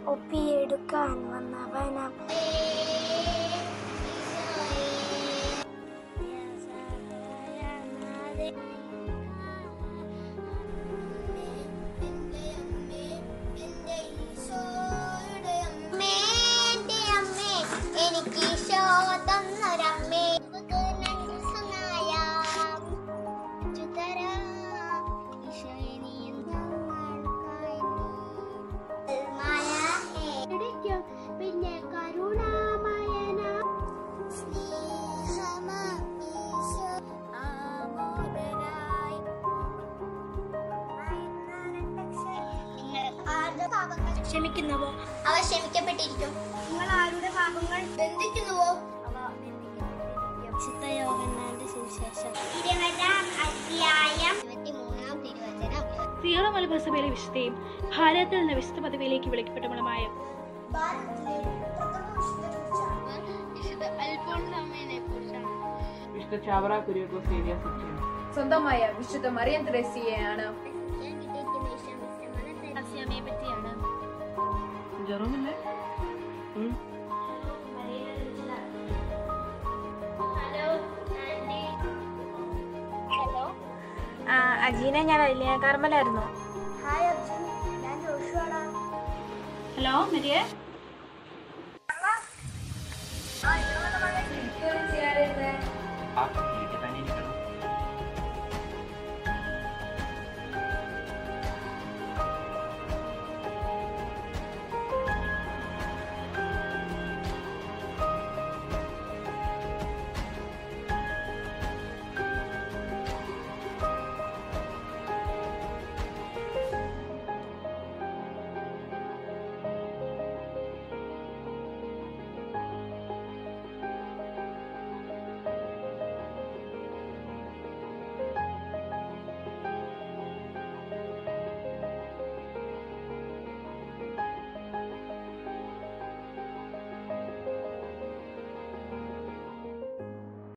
ഒപ്പിയെടുക്കാൻ വന്നവനം എനിക്ക് ഈശോ തന്നൊരമ്മേ നമുക്ക് നന്ദി സഹായം ചുതരാം. ഈശോയെ നീ ഞങ്ങൾക്കായി നീ മാലാഖേ. പിടിക്കും. പിന്നെ കരുണാമയന സ്നേഹമാം ഈശോ ആമോദരായി നിങ്ങൾ ആരുടെ പാപങ്ങൾ ക്ഷമിക്കുന്നവോ അവ ക്ഷമിക്കപ്പെട്ടിരിക്കും നിങ്ങൾ ആരുടെ പാപങ്ങൾ ബന്ധിക്കുന്നുവോ അവ വിശുദ്ധ യോഹന്നാന്റെ സുവിശേഷം ഇരുപതാം അധ്യായം ഇരുപത്തിമൂന്നാം തിരുവചനം സീറോ മലബാർ സഭയിലെ വിശുദ്ധയും ഭാരതത്തിൽ നിന്ന് വിശുദ്ധ പദവിയിലേക്ക് വിളിക്കപ്പെട്ടവളുമായ ഭാരതത്തിലെ പ്രഥമ വിശുദ്ധ വിശുദ്ധ അൽഫോൺസാമേനെ കുറിച്ചാണ് വിശുദ്ധ ചാവറ കുര്യാക്കോസ് ഏരിയ സച്ചിൻ സ്വന്തമായ വിശുദ്ധ മറിയം ത്രേസ്യയാണ് ഞാൻ കിട്ടിയിരിക്കുന്ന ഈശോ മിസ്റ്റർ അസ്യാമയെ പറ്റിയാണ് ജെറോമില്ലേ ഉം. ഹലോ അജീന ഞാൻ അലിയ കാർമലായിരുന്നു ഹായ് അർജുൻ ഞാൻ ജോഷുവാടാ ഹലോ മരിയെ ആ